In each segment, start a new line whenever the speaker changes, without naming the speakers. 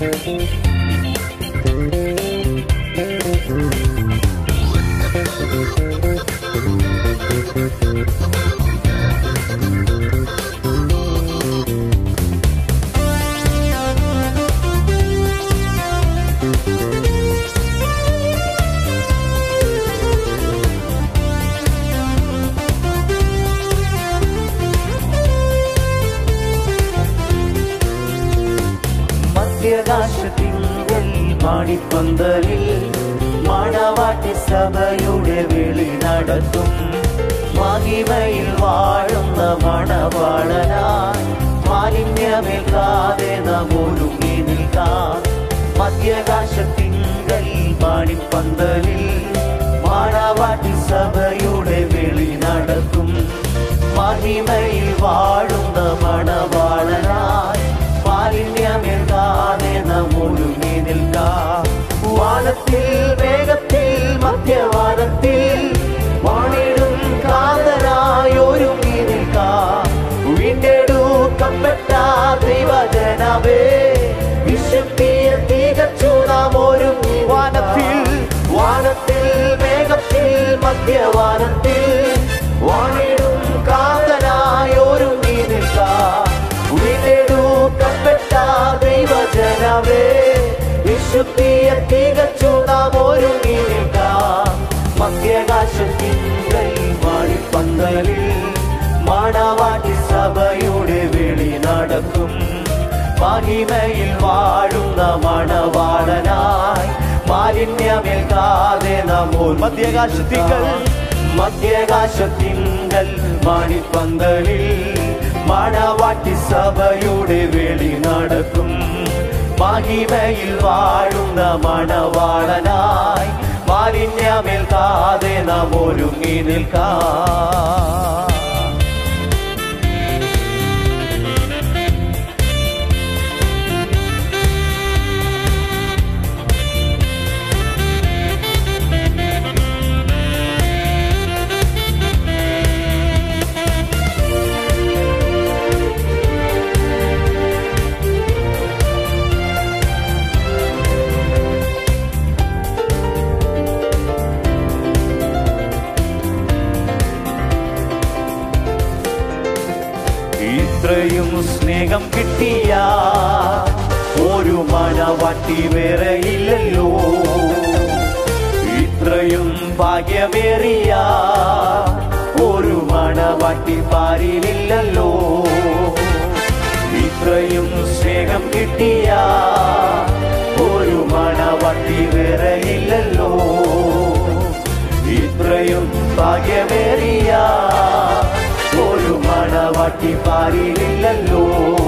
മധ്യകാശത്തിങ്കൽ മാണിപ്പന്തലിൽ മണവാട്ടി സഭയുടെ വിളി നടത്തും മഹിമയിൽ വാഴുന്ന മണവാളനായി മാലിന്യമേൽക്കാതെ നമ്മൊരുങ്ങി നിൽക്കാം മധ്യകാശത്തിങ്കൽ മാണിപ്പന്തലിൽ മണവാട്ടി സഭയുടെ വിളി നടത്തും മഹിമയിൽ വാഴുന്ന മണവാളനായി മാലിന്യമേൽക്കാതെ നമ്മൊരുങ്ങി നിൽക്കാം വാനത്തിൽ വേഗത്തിൽ മധ്യവാനത്തിൽ വാണിടും കാതനായി ഒരുങ്ങി നിൽക്കാം വീണ്ടെടുക്കപ്പെട്ട ദൈവജനവേ വിശുദ്ധിയെ തികച്ചു നാം ഒരുങ്ങി വാനത്തിൽ വാനത്തിൽ വേഗത്തിൽ മധ്യവാനത്തിൽ വാണിടും കാതനായി ഒരുങ്ങി നിൽക്കാം വീണ്ടെടുക്കപ്പെട്ട ദൈവജനവേ വിശുദ്ധിയെ തികച്ചു നാം ഒരുങ്ങി നിൽക്കാം മധ്യകാശത്തിങ്കൽ മാണിപ്പന്തലിൽ മണവാട്ടി സഭയുടെ വിളി നടക്കും മഹിമയിൽ വാഴുന്ന മണവാളനായി മാലിന്യമേൽക്കാതെ നമ്മോ മധ്യകാശത്തിങ്കൽ മധ്യകാശത്തിങ്കൽ മണിപ്പന്തലിൽ മണവാട്ടി സഭയുടെ വെളി നടക്കും മഹിമയിൽ വാഴുന്ന മണവാളനായി മാലിന്യമേൽക്കാതെ നാം ഒരുങ്ങി നിൽക്കാം ഇത്രയും സ്നേഹം കിട്ടിയ ഒരു മണവാട്ടി വേറെ ഇല്ലല്ലോ ഇത്രയും ഭാഗ്യമേറിയ ഒരു മണവാട്ടി പാരിലില്ലല്ലോ ഇത്രയും സ്നേഹം കിട്ടിയ ഒരു മണവാട്ടി വേറെ ഇല്ലല്ലോ ഇത്രയും ഭാഗ്യമേറിയ ഒരു മണവാട്ടി പാരിലില്ലല്ലോ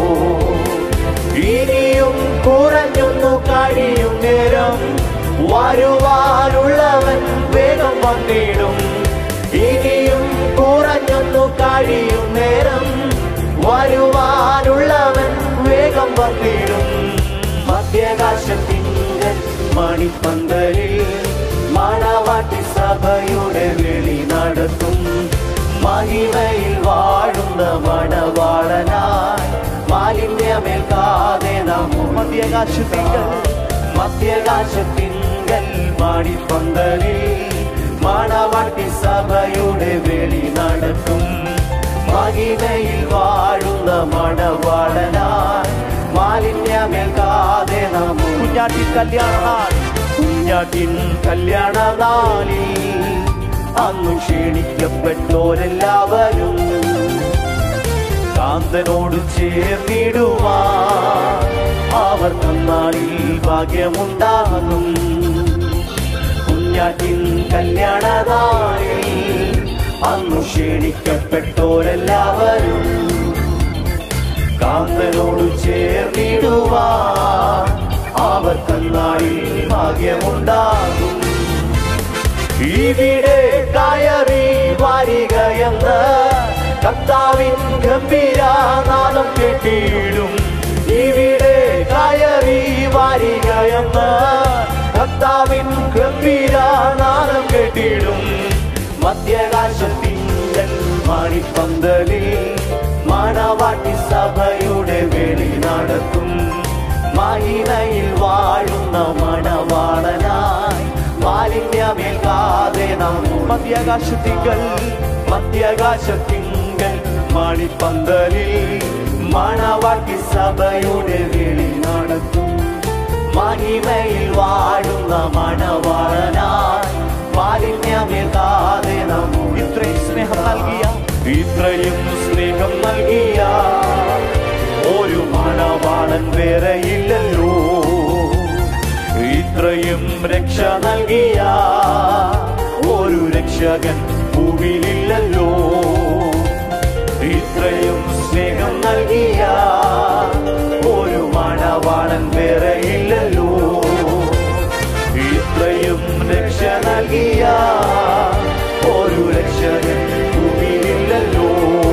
ഇനിയും കുറഞ്ഞൊന്നു കഴിയും നേരം വരുവാനുള്ളവൻ വേഗം വന്നിടും ഇനിയും കുറഞ്ഞൊന്നു കഴിയും നേരം വരുവാനുള്ളവൻ വേഗം വന്നിടും മധ്യകാശത്തിങ്കൽ മണിപ്പന്തലിൽ മണവാട്ടി സഭയുടെ വിളി നടത്തും മഹിമയിൽ വാഴുന്ന മണവാളനായി മാലിന്യമേൽക്കാതെ നാം മധ്യകാശത്തിങ്കൽ മധ്യകാശത്തിങ്കൽ മണിപ്പന്തലിൽ മണവാട്ടി സഭയുടെ വെളി നടക്കും മഹിമയിൽ വാഴുന്ന മണവാളനായി മാലിന്യമേൽക്കാതെ നാം കുഞ്ഞാട്ടി കല്യാണ നാൾ കുഞ്ഞാട്ടിൻ കല്യാണ നാളിൽ അന്നു ക്ഷണിക്കപ്പെട്ടോരെല്ലാവരും കാന്തനോട് ചേർന്നിടുവാൻ അവർ തന്നാളിൽ ഭാഗ്യമുണ്ടാകും കുഞ്ഞാറ്റിൻ കല്യാണ നാളിൽ അന്നു ക്ഷണിക്കപ്പെട്ടോരെല്ലാവരും കാന്തനോട് ചേർന്നിടുവാൻ അവർ തന്നാളിൽ ഭാഗ്യമുണ്ടാകും ഇവിടെ കയറി വരികയെന്ന് കർത്താവിൻ ഗംഭീരനാദം കേട്ടിടും ഇവിടെ കയറി വരികയെന്ന് കർത്താവിൻ ഗംഭീരനാദം കേട്ടിടും മധ്യകാശത്തിങ്കൽ മണിപ്പന്തലിൽ മണവാട്ടി സഭയുടെ വെളി നടക്കും മഹിമയിൽ വാഴുന്ന മണവാളനായി മാലിന്യമേൽക്കാതെ നാം മധ്യാകാശത്തിങ്കൽ മധ്യാകാശത്തിങ്കൽ മണിപ്പന്തലിൽ മണവാട്ടി സഭയുടെ വിളി നടത്തും മഹിമയിൽ വാഴുന്ന മണവാളനായി മാലിന്യമേൽക്കാതെ നാം ഇത്രയും സ്നേഹം നൽകിയ ഇത്രയും സ്നേഹം നൽകിയ ഒരു മണവാളൻ വേറെയില്ലല്ലോ ഇത്രയും രക്ഷ നൽകിയ ഒരു രക്ഷകൻ ഭൂമിയിലില്ലല്ലോ ഇത്രയും സ്നേഹം നൽകിയ ഒരു മണവാളൻ വേറെയില്ലല്ലോ ഇത്രയും രക്ഷ നൽകിയ ഒരു രക്ഷകൻ ഭൂമിയിലില്ലല്ലോ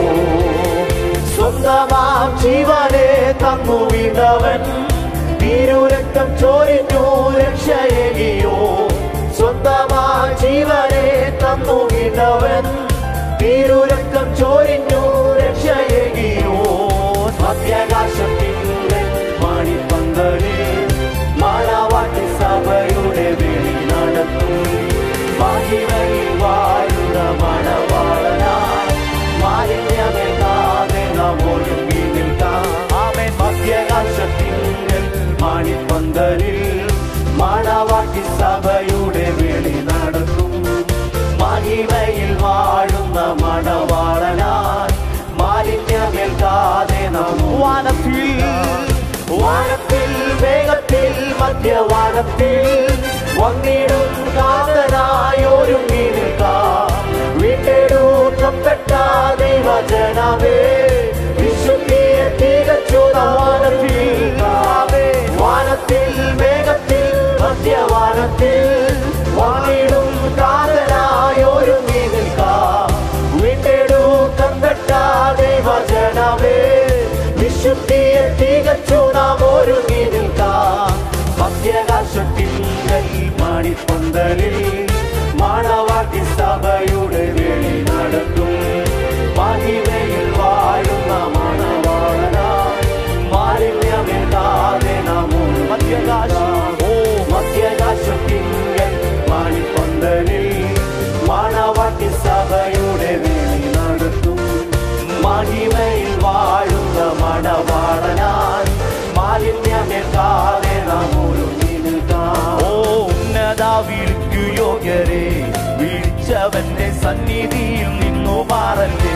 സ്വന്തമാം ജീവനെ തന്നു വീണവൻ തിരുരക്തം ചോരിഞ്ഞു രക്ഷയേകിയോ സ്വന്തമാ ജീവനെ തന്നു വീണവൻ തിരുരക്തം ചോരിഞ്ഞു രക്ഷയേകിയോ മധ്യാകാശത്തിൻ്റെ മണിപ്പന്തലിൽ മണവാട്ടി സഭയുടെ വിളി നടത്തും മഹിമയിൽ വാഴുന്ന മണവാളനായി മാലിന്യമേകാതെ നാം ഒരുങ്ങി നിൽക്കാം ആമേൻ മധ്യാകാശത്തിങ്കൽ മണിപ്പന്തലിൽ മണവാട്ടി സഭയുടെ വിളി നടത്തും മഹിമയിൽ വാഴുന്ന മണവാളനായി മാലിന്യമേൽക്കാതെ നാം വാനത്തിൽ വാനത്തിൽ വേഗത്തിൽ മധ്യവാനത്തിൽ വന്നിടും കാതനായി ഒരുങ്ങി നിൽക്കാം വീട്ടെടുക്കപ്പെട്ട ദൈവജനമേ വിശുദ്ധിയെ തികച്ചു വാനത്തിൽ വാനത്തിൽ വേഗത്തിൽ മധ്യവാനത്തിൽ വന്നിടും കാതനായി ഒരുങ്ങി നിൽക്കാം വീട്ടെടുക്കപ്പെട്ട ദൈവജനമേ വിശുദ്ധിയെ തികച്ചു നാം ഒരുങ്ങി നിൽക്കാം മധ്യാകാശത്തിങ്കൽ മണിപ്പന്തലിൽ മണവാട്ടി സഭയുടെ വിളി നടത്തും മഹിമയിൽ വാഴുന്ന മണവാളനായി മാലിന്യമില്ലാതെ നാം മധ്യകാശം ഓ മധ്യകാശത്തിങ്കൽ മണിപ്പന്തലിൽ മണവാട്ടി സഭയുടെ വിളി നടത്തും മഹിമയിൽ വാഴുന്ന മണവാളനായി മാലിന്യമേൽക്കാതെ നാം ഒരുങ്ങി നിൽക്കാം ഓ ഉന്നത വിളിക്കു യോഗ്യരെ വിളിച്ചവന്റെ സന്നിധിയിൽ നിന്നു മാറല്ലേ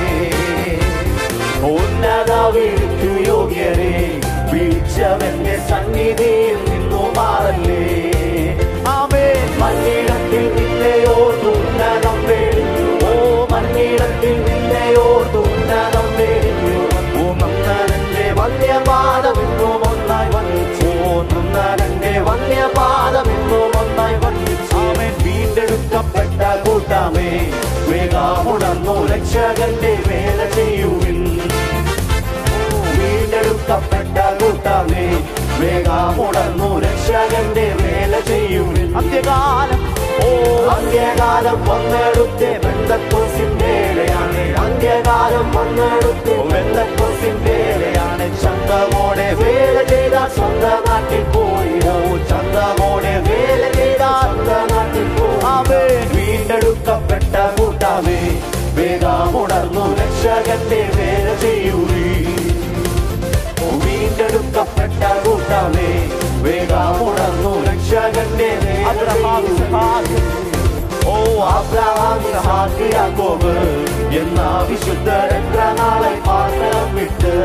ഉന്നത വിളിക്കു യോഗ്യരെ വിളിച്ചവന്റെ സന്നിധിയിൽ നിന്നു മാറല്ലേ ആമേ മണ്ണിടത്തിൽ നിന്നെയോ തുന്നതം വേടിഞ്ഞു ഓ മണ്ണിടത്തിൽ നിന്നെയോ തുന്നതം വേടിഞ്ഞു ഓ നന്നരന്റെ വന്യപാദമെന്നും ഒന്നായി വന്നിച്ചു ഓ നന്നരന്റെ വന്യപാദമെന്നും ഒന്നായി വന്നിച്ചു ആമേ വീണ്ടെടുക്കപ്പെട്ട കൂട്ടാമേ വേഗാമുടന്നു രക്ഷകന്റെ വേല ചെയ്യുവിൻ വീണ്ടെടുക്കപ്പെട്ട കൂട്ടാമേ വേഗാമുടന്നു രക്ഷകന്റെ വേല ചെയ്യുവിൻ അന്ത്യകാലം ഓ അന്ത്യകാലം വന്നെടുത്തേ ബന്ധക്കോസിൻ വേലയാണ് അന്ത്യകാലം വന്നെടുത്തേ ബന്ധക്കോസിൻ വേലയാണ് ചന്തമോടെ വേല ചെയ്ത സ്വന്തം നാട്ടിൽ പോയി ഓ ചന്തമോടെ വേല ചെയ്ത സ്വന്തം നാട്ടിൽ പോയി അവേ വീണ്ടെടുക്കപ്പെട്ട കൂട്ടാമേ വേഗാമുടർന്നു രക്ഷകന്റെ വേല ചെയ്യുവീ വീണ്ടെടുക്കപ്പെട്ട കൂട്ടാമേ വേഗമുണർന്നു രക്ഷകന്റെ അബ്രഹാം സഹാക്ക് ഓ അബ്രഹാം സഹാക്ക് യാക്കോബ് എന്ന വിശുദ്ധർ എത്ര നാളെ പാർക്കണം വിട്ട്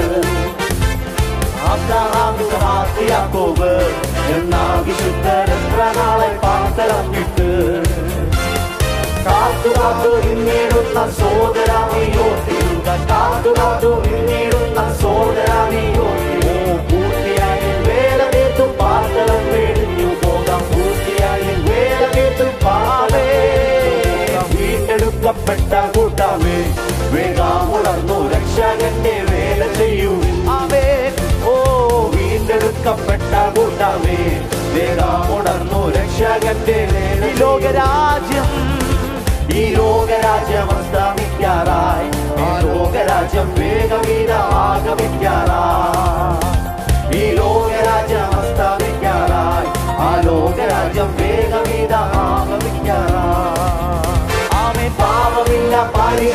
അബ്രഹാം സഹാക്ക് യാക്കോബ് എന്ന വിശുദ്ധർ എത്ര നാളെ പാർക്കണം വിട്ട് കാത്തു കാത്തു നിന്നിടുന്ന സോദരാമിയോ തിരുക കാത്തു കാത്തു നിന്നിടുന്ന സോദരാമിയോ ഓ പൂർത്തിയായി വേല തീർത്തു പാർത്തലം വേടിഞ്ഞു പോകാം പൂർത്തിയായി വേല തീർത്തു പാടേ വീണ്ടെടുക്കപ്പെട്ട കൂട്ടാമേ വേഗാമുണർന്നു രക്ഷകന്റെ വേല ചെയ്യൂ ആമേ ഓ വീണ്ടെടുക്കപ്പെട്ട കൂട്ടാമേ വേഗാമുണർന്നു രക്ഷകന്റെ വേല ഈ ലോകരാജ്യം ഈ ലോകരാജ്യം അസ്തമിക്കാറായി ഈ ലോകരാജ്യം വേഗമീത ആഗമിക്കാറായി ഈ ലോകരാജ്യം അസ്തമിക്കാറായി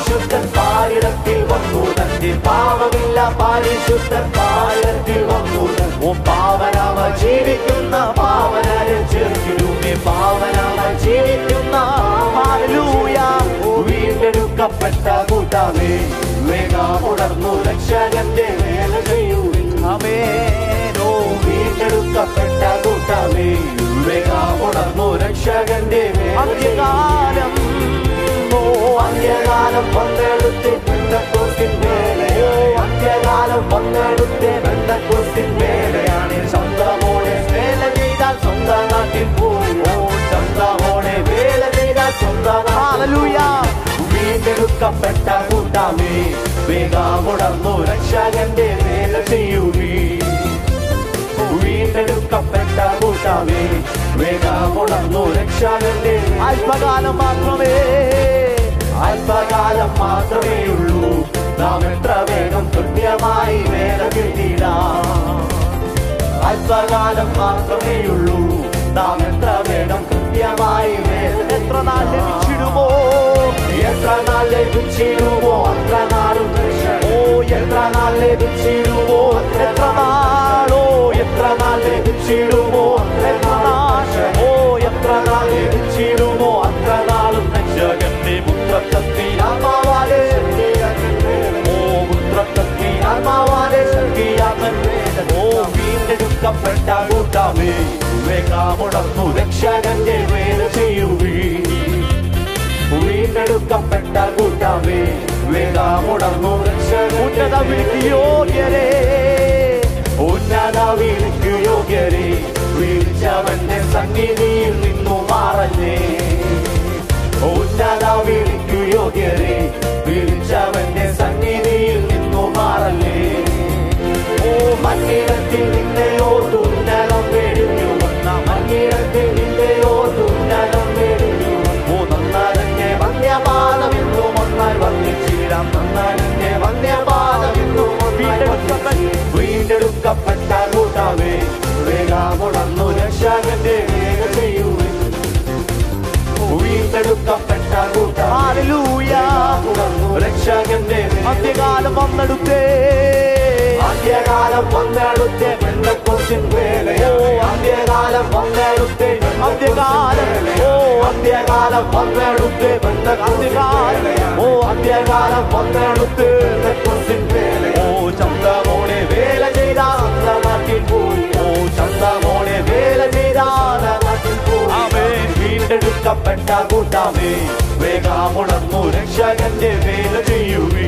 പരിശുദ്ധൻ പാരിടത്തിൽ വന്നു തന്റെ പാവമില്ല പരിശുദ്ധൻ പാരിടത്തിൽ വന്നു ഓ പാവനാമ ജീവിക്കുന്ന പാവനാരെ ചേർത്തിടുമേ പാവനാമ ജീവിക്കുന്ന ഹാലലൂയ വീണ്ടെടുക്കപ്പെട്ട കൂട്ടാമേ വേഗമുണർന്നു രക്ഷകന്റെ വേല ചെയ്യുമേനോ വീണ്ടെടുക്കപ്പെട്ട കൂട്ടാമേ വേഗമുണർന്നു രക്ഷകന്റെ അന്ത്യകാലം ഓ അന്ത്യകാലം വന്നെടുത്ത് ബന്ധക്കോസ്തിൻ വേലയോ അന്ത്യകാലം വന്നെടുത്ത് ബന്ധക്കോസ്തിൻ വേലയാണ് സ്വന്തമോടെ വേല ചെയ്താൽ സ്വന്തം നാട്ടിൽ പോയി ഓ സ്വന്തമോടെ വേല ചെയ്താൽ സ്വന്തം ഹാലലൂയ വീണ്ടെടുക്കപ്പെട്ട കൂട്ടാമേ വേഗമുണർന്നു രക്ഷകന്റെ വേല ചെയ്യുവീ വീണ്ടെടുക്കപ്പെട്ട കൂട്ടാമേ വേഗമുണർന്നു രക്ഷകന്റെ അല്പകാലം മാത്രമേ അല്പകാലം മാത്രമേ ഉള്ളൂ നാം എത്ര വേഗം കൃത്യമായി വേല കിട്ടിയിടാം അല്പകാലം മാത്രമേ ഉള്ളൂ നാം എത്ര വേണം കൃത്യമായി വേല എത്ര നാൾ ലഭിച്ചിടുമോ എത്ര നാൾ ലഭിച്ചിടുമോ അത്ര നാളും രക്ഷ- ഓ എത്ര നാൾ ലഭിച്ചിടുമോ എത്ര നാളോ എത്ര നാൾ ലഭിച്ചിടുമോ എത്ര നാൾ ഓ എത്ര നാൾ ലഭിച്ചിടുമോ അത്ര നാളും രക്ഷകന്റെ മുത്രത്വത്തിൽ ആത്മാവാലെ ഓ മുത്രത്വത്തിൽ ആത്മാവാലെ ശക്തിയാമൻ ഓ വീണ്ടെടുക്കപ്പെട്ട കൂട്ടാമേ വേഗമുണർന്നു രക്ഷകന്റെ വേല ചെയ്യുവീ വീണ്ടെടുക്കപ്പെട്ട കൂട്ടാമേ വേഗമുണർന്നു ഉന്നത വിളിക്ക് യോഗ്യരേ ഉന്നത വിളിക്ക് യോഗ്യരേ വിളിച്ചവന്റെ സന്നിധിയിൽ നിന്നു മാറല്ലേ ഉന്നത വിളിക്ക് യോഗ്യരേ വിളിച്ചവന്റെ സന്നിധിയിൽ നിന്നു മാറല്ലേ ഓ മണ്ണിടത്തിൽ നിന്നെയോ തുന്നലം വെടിഞ്ഞു വന്ന മണ്ണിടത്തിൽ നിന്നെയോ തുന്നലം വെടിഞ്ഞു ഓ നന്നാരന്റെ വന്യപാദമെന്നു ഒന്നാൽ വന്നിച്ചിടാം നന്നാരന്റെ വന്യപാദമെന്നു വീണ്ടെടുക്കപ്പെട്ട കൂട്ടാവേ വേഗമുണർന്നു രക്ഷകന്റെ വേഗ ചെയ്യുവേ വീണ്ടെടുക്കപ്പെട്ട കൂട്ടാറുന്നു രക്ഷകന്റെ അന്ത്യകാലം വന്നെടുത്തേ അന്ത്യകാലം വന്നെടുത്തേ പെണ്ണക്കൊത്തിൻ വേലയോ അന്ത്യകാലം വന്നെടുത്തേ അന്ത്യകാലം ഓ അന്ത്യകാലം വന്നെടുത്തേ പെണ്ണ അന്ത്യകാലം ഓ അന്ത്യകാലം വന്നെടുത്തേ പെണ്ണക്കൊത്തിൻ വേലയോ ഓ ചന്തമോടെ വേല ചെയ്ത നാട്ടിൽ പോയി ഓ ചന്തമോടെ വേല ചെയ്ത നാട്ടിൽ പോയി ആമേൻ വീണ്ടെടുക്കപ്പെട്ട കൂട്ടാമേ വേഗമുണർന്നു രക്ഷകന്റെ വേല ചെയ്യുവീ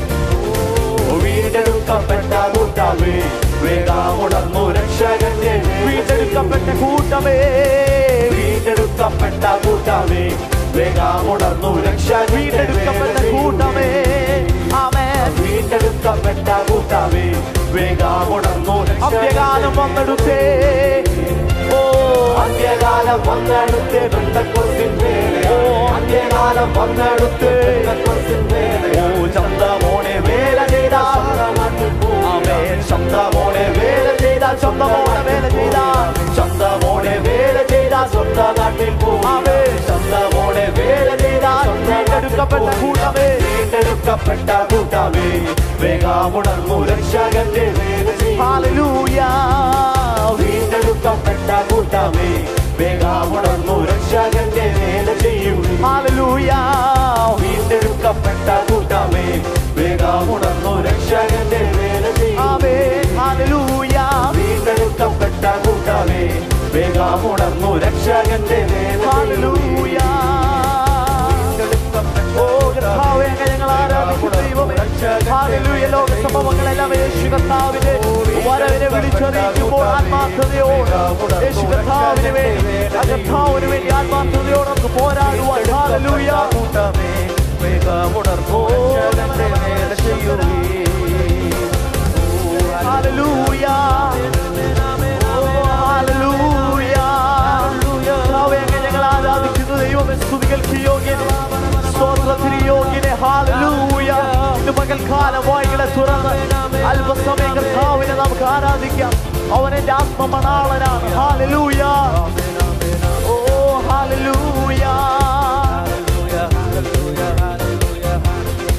വീണ്ടെടുക്കപ്പെട്ട കൂട്ടാമേ വേഗമുണർന്നു രക്ഷകന്റെ വീണ്ടെടുക്കപ്പെട്ട കൂട്ടമേ വീണ്ടെടുക്കപ്പെട്ട കൂട്ടാമേ വേഗമുണർന്നു രക്ഷ വീണ്ടെടുക്കപ്പെട്ട കൂട്ടമേ ആമേൻ വീണ്ടെടുക്കപ്പെട്ട കൂട്ടാമേ വേഗമുണർന്നു അന്ത്യകാലം വന്നെടുത്തേ ഓ അന്ത്യകാലം വന്നെടുത്തേ ബന്ധക്കൊത്തിൻ വേലയോ അന്ത്യകാലം വന്നെടുത്തേ ബന്ധക്കൊത്തിൻ വേലയോ ഓ ചന്തമോടെ വേല ചെയ്ത ആമേൻ ചന്തമോടെ വേല ചെയ്ത ചന്തമോടെ വേല ചെയ്ത ചന്തമോടെ വേല ചെയ്ത സ്വന്തം നാട്ടിൽ പോവാമേ ചന്തമോടെ വേല ചെയ്ത വീണ്ടെടുക്കപ്പെട്ട കൂട്ടമേ വീണ്ടെടുക്കപ്പെട്ട കൂട്ടമേ വേഗമുണർന്നു രക്ഷകന്റെ വേല ഹാലലൂയ വീണ്ടെടുക്കപ്പെട്ട കൂട്ടമേ വേഗമുണർന്നു രക്ഷകന്റെ വേല ചെയ്യും ഹാലലൂയ വീണ്ടെടുക്കപ്പെട്ട കൂട്ടമേ വേഗമുണർന്നു രക്ഷകന്റെ വേല ചെയ്യും ഹാലലൂയ വീണ്ടെടുക്കപ്പെട്ട കൂട്ടമേ വേഗമുണർന്നു രക്ഷകന്റെ വേല ഹാലലൂയ ഓ കർത്താവേ അങ്ങ് ഞങ്ങൾ ആരാധിക്കുന്ന ദൈവമേ ഹാലലൂയ ലോക സംഭവങ്ങളെല്ലാം യേശു കർത്താവിന്റെ വരവിനെ വിളിച്ചറിയിക്കുമ്പോൾ ആത്മാർത്ഥതയോട് യേശു കർത്താവിന് വേണ്ടി ആ കർത്താവിന് വേണ്ടി ആത്മാർത്ഥതയോട് നമുക്ക് പോരാടുവാൻ ഹാലലൂയ ഹാലലൂയ ഹാലലൂയ കർത്താവേ അങ്ങ് ഞങ്ങൾ ആരാധിക്കുന്ന ദൈവമേ സ്തുതികൾക്ക് യോഗ്യനെ സ്തോത്രത്തിന് യോഗ്യനെ ഹാലലൂയ ഇന്ന് പകൽക്കാലം വായികളെ തുറന്ന് അല്പസമയം കർത്താവിനെ നമുക്ക് ആരാധിക്കാം അവൻ എന്റെ ആത്മമണാളനാണ് ഹാലലൂയ ഓ ഹാലലൂയ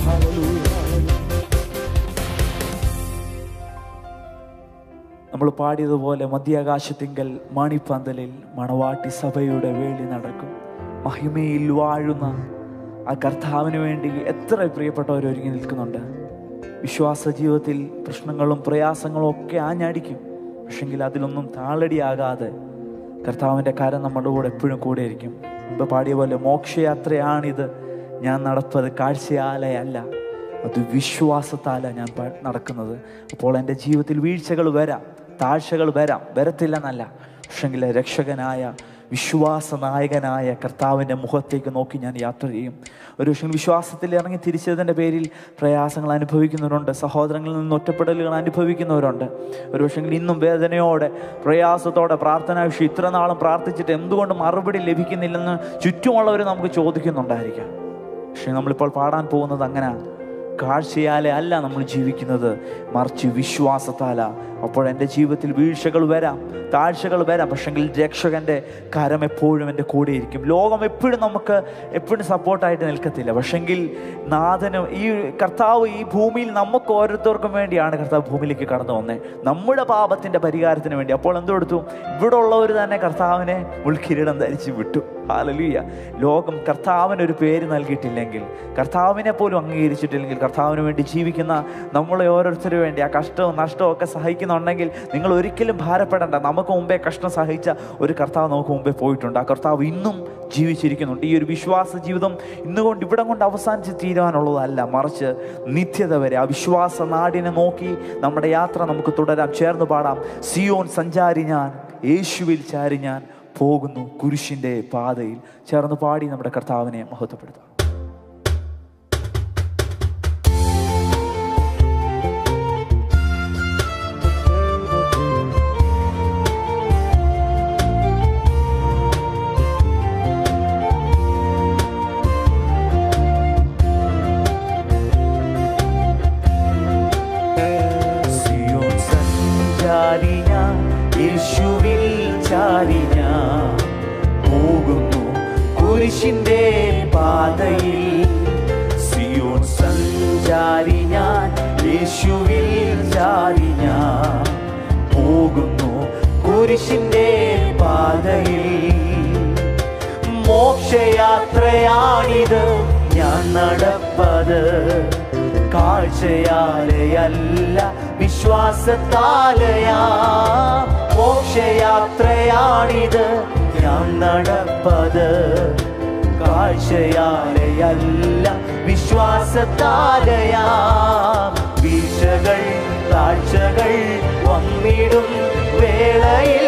നമ്മൾ പാടിയതുപോലെ മധ്യാകാശത്തിങ്കൽ മണിപ്പന്തലിൽ മണവാട്ടി സഭയുടെ വേളി നടക്കും മഹിമയിൽ വാഴുന്ന ആ കർത്താവിന് വേണ്ടി എത്ര പ്രിയപ്പെട്ടവർ ഒരുങ്ങി നിൽക്കുന്നുണ്ട് വിശ്വാസ ജീവിതത്തിൽ പ്രശ്നങ്ങളും പ്രയാസങ്ങളും ഒക്കെ ആഞ്ഞടിക്കും പക്ഷെങ്കിൽ അതിലൊന്നും താളടിയാകാതെ കർത്താവിൻ്റെ കരം നമ്മുടെ കൂടെ എപ്പോഴും കൂടെയിരിക്കും മുമ്പ് പാടിയ പോലെ മോക്ഷയാത്രയാണിത് ഞാൻ നടപ്പത് കാഴ്ചയാലയല്ല അത് വിശ്വാസത്താല ഞാൻ പ- നടക്കുന്നത് അപ്പോൾ എൻ്റെ ജീവിതത്തിൽ വീഴ്ചകൾ വരാം താഴ്ചകൾ വരാം വരത്തില്ലെന്നല്ല പക്ഷെങ്കിൽ രക്ഷകനായ വിശ്വാസ നായകനായ കർത്താവിൻ്റെ മുഖത്തേക്ക് നോക്കി ഞാൻ യാത്ര ചെയ്യും ഒരു പക്ഷേ വിശ്വാസത്തിൽ ഇറങ്ങി തിരിച്ചതിൻ്റെ പേരിൽ പ്രയാസങ്ങൾ അനുഭവിക്കുന്നവരുണ്ട് സഹോദരങ്ങളിൽ നിന്ന് ഒറ്റപ്പെടലുകൾ അനുഭവിക്കുന്നവരുണ്ട് ഒരു പക്ഷേ ഇന്നും വേദനയോടെ പ്രയാസത്തോടെ പ്രാർത്ഥനാ വിഷയം ഇത്ര നാളും പ്രാർത്ഥിച്ചിട്ട് എന്തുകൊണ്ട് മറുപടി ലഭിക്കുന്നില്ലെന്ന് ചുറ്റുമുള്ളവർ നമുക്ക് ചോദിക്കുന്നുണ്ടായിരിക്കാം പക്ഷെ നമ്മളിപ്പോൾ പാടാൻ പോകുന്നത് അങ്ങനെ കാഴ്ചയാലെ അല്ല നമ്മൾ ജീവിക്കുന്നത് മറിച്ച് വിശ്വാസത്താല അപ്പോൾ എൻ്റെ ജീവിതത്തിൽ വീഴ്ചകൾ വരാം താഴ്ചകൾ വരാം പക്ഷെങ്കിൽ രക്ഷകൻ്റെ കരം എപ്പോഴും എൻ്റെ കൂടെയിരിക്കും ലോകം എപ്പോഴും നമുക്ക് എപ്പോഴും സപ്പോർട്ടായിട്ട് നിൽക്കത്തില്ല പക്ഷെങ്കിൽ നാഥനും ഈ കർത്താവ് ഈ ഭൂമിയിൽ നമുക്ക് ഓരോരുത്തർക്കും വേണ്ടിയാണ് കർത്താവ് ഭൂമിയിലേക്ക് കടന്നു വന്നത് നമ്മുടെ പാപത്തിൻ്റെ പരിഹാരത്തിന് വേണ്ടി അപ്പോൾ എന്തെടുത്തു ഇവിടെ ഉള്ളവർ തന്നെ കർത്താവിനെ മുൾക്കിരീടം ധരിച്ച് വിട്ടു ഹാലലുയ്യ ലോകം കർത്താവിന് ഒരു പേര് നൽകിയിട്ടില്ലെങ്കിൽ കർത്താവിനെ പോലും അംഗീകരിച്ചിട്ടില്ലെങ്കിൽ കർത്താവിന് വേണ്ടി ജീവിക്കുന്ന നമ്മളെ ഓരോരുത്തരും വേണ്ടി ആ കഷ്ടവും നഷ്ടവും ഒക്കെ സഹിക്കുന്നുണ്ടെങ്കിൽ നിങ്ങൾ ഒരിക്കലും ഭാരപ്പെടേണ്ട നമുക്ക് മുമ്പേ കഷ്ടം സഹിച്ച ഒരു കർത്താവ് നമുക്ക് മുമ്പേ പോയിട്ടുണ്ട് ആ കർത്താവ് ഇന്നും ജീവിച്ചിരിക്കുന്നുണ്ട് ഈ ഒരു വിശ്വാസ ജീവിതം ഇന്നുകൊണ്ട് ഇവിടം കൊണ്ട് അവസാനിച്ച് തീരുവാനുള്ളതല്ല മറിച്ച് നിത്യത വരെ ആ വിശ്വാസ നാടിനെ നോക്കി നമ്മുടെ യാത്ര നമുക്ക് തുടരാം ചേർന്ന് പാടാം സിയോൻ സഞ്ചാരി ഞാൻ യേശുവിൽ ചാരി ഞാൻ പോകുന്നു കുരിശിൻ്റെ പാതയിൽ ചേർന്ന് പാടി നമ്മുടെ കർത്താവിനെ മഹത്വപ്പെടുത്താം സിയോൻ സഞ്ചാരി ഞാൻ യേശുവിൽ ചാരി ഞാൻ പോകുന്നു കുരിശിന്റെ പാതയിൽ സിയോൻ സഞ്ചാരി ഞാൻ യേശുവിൽ ചാരി ഞാൻ പോകുന്നു കുരിശിന്റെ പാതയിൽ മോക്ഷയാത്രയാണിത് ഞാൻ നടപ്പത് കാഴ്ചയാലയല്ല വിശ്വാസത്താലയാ മോക്ഷയാത്രയാണിത് ഞാൻ നടപ്പത് കാഴ്ചയാലയല്ല വിശ്വാസത്താലയാ വീഴ്ചകൾ താഴ്ചകൾ വന്നിടും വേളയിൽ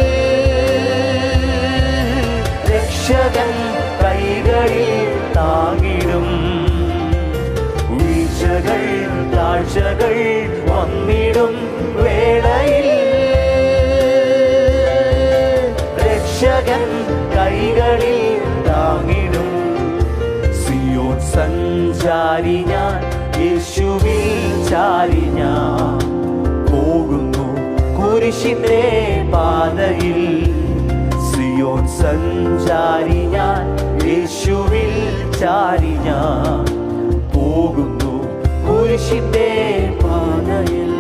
രക്ഷകൻ കൈകളിൽ താങ്ങിടും വീഴ്ചകൾ താഴ്ചകൾ വന്നിടും വേളയിൽ രക്ഷകൻ കൈകളിൽ താങ്ങിടും സിയോൻ സഞ്ചാരി ഞാൻ യേശുവിൽ ചാരി ഞാൻ പോകുന്നു കുരിശിന്റെ പാതയിൽ സിയോൻ സഞ്ചാരി ഞാൻ യേശുവിൽ ചാരി ഞാൻ പോകുന്നു കുരിശിന്റെ പാതയിൽ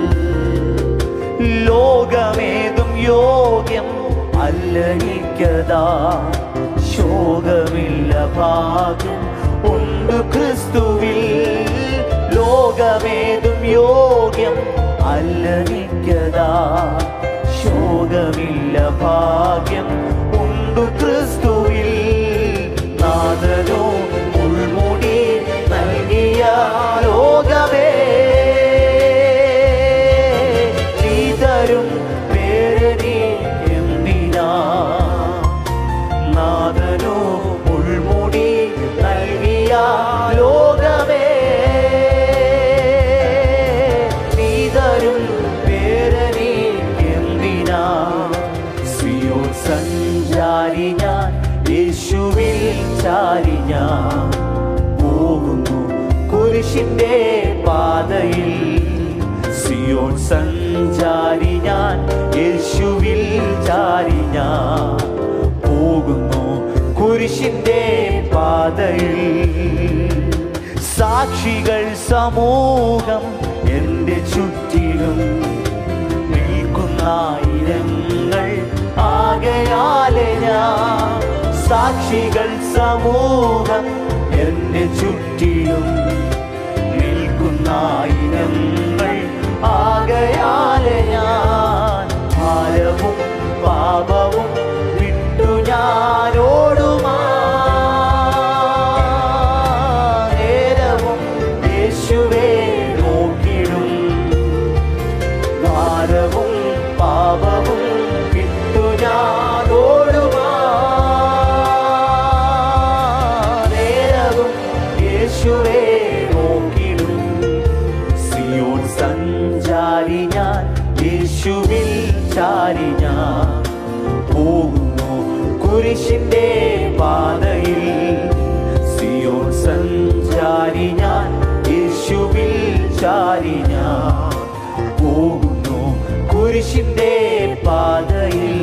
ലോകമേതും യോഗ്യം അല്ലഹിക്കതാ ശോകമില്ല ഭാഗ്യം ഉണ്ട് ക്രിസ്തുവിൽ ലോകമേതും യോഗ്യം അല്ലഹിക്കതാ ശോകമില്ല ഭാഗ്യം ഉണ്ട് ക്രിസ്തുവിൽ നാദനോ ഉൾമുടി നൽകിയ ലോകമേ നീ തരും പേരനി എന്തിനാ നാദനോ ഉൾമുടി നൽകിയ ലോകമേ നീ തരും പേരനി എന്തിനാ സിയോ സഞ്ചാരി ഞാൻ യേശുവിൽ ചാരി ഞാൻ പോകുന്നു കുരിശിന്റെ പാതയിൽ സിയോൻ സഞ്ചാരി ഞാൻ യേശുവിൽ ചാരി ഞാൻ പോകുന്നു കുരിശിന്റെ പാതയിൽ സാ
സാക്ഷികൾ സമൂഹം എന്റെ ചുറ്റിലും നിൽക്കുന്നായിരങ്ങൾ ആകയാലെ ഞാൻ സാക്ഷികൾ സമൂഹം എന്റെ ചുറ്റിലും നിൽക്കുന്നായിരങ്ങൾ ആകയാലെ ഞാൻ ഭാരവും പാപവും വിട്ടു ഞാൻ ഓടുമാ നേരവും യേശുവേ നോക്കിടും ഭാരവും പാപവും വിട്ടു ഞാൻ ഓടുമാ നേരവും യേശുവേ നോക്കിടും സിയോൻ സഞ്ചാരി ഞാൻ യേശുവിൽ ചാരി ഞാൻ പോകുന്നു കുരിശിന്റെ പാതയിൽ സിയോൻ സഞ്ചാരി ഞാൻ യേശുവിൽ ചാരി ഞാൻ പോകുന്നു കുരിശിന്റെ പാതയിൽ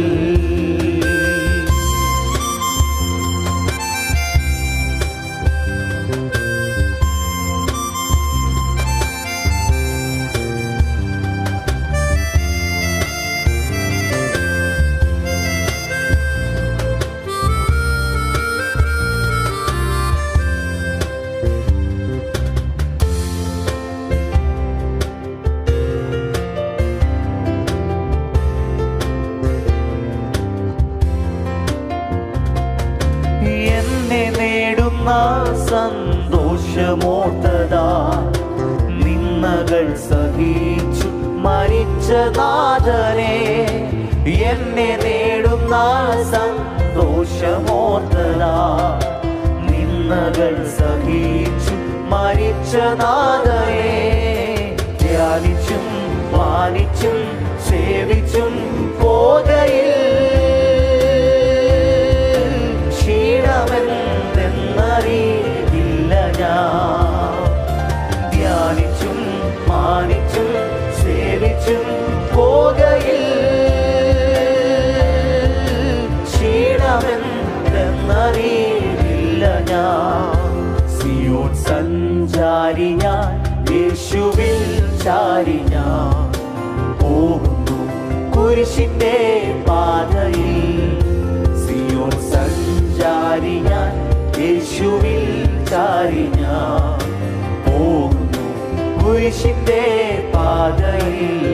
എന്നെ നേടുന്ന സന്തോഷമോത്തതാ നിന്നകൾ സഹിച്ചു മരിച്ച നാഥനെ എന്നെ നേടുന്ന സന്തോഷമോത്തതാ നിന്നകൾ സഹിച്ചു മരിച്ച നാഥനെ ധ്യാനിച്ചും മാനിച്ചും സേവിച്ചും പോകയിൽ ക്ഷീണമെന്തെന്നറിയില്ല ഞാൻ ധ്യാനിച്ചും മാനിച്ചും സേവിച്ചും പോകയിൽ ക്ഷീണമെന്തെന്നറിയില്ല ഞാൻ സിയോൻ സഞ്ചാരി ഞാൻ യേശുവിൽ ചാരി ഞാൻ പോകുന്നു കുരിശിന്റെ പാതയിൽ സിയോൻ സഞ്ചാരി ഞാൻ യേശുവിൽ ചാരി ഞാൻ പോകുന്നു കുരിശിന്റെ പാതയിൽ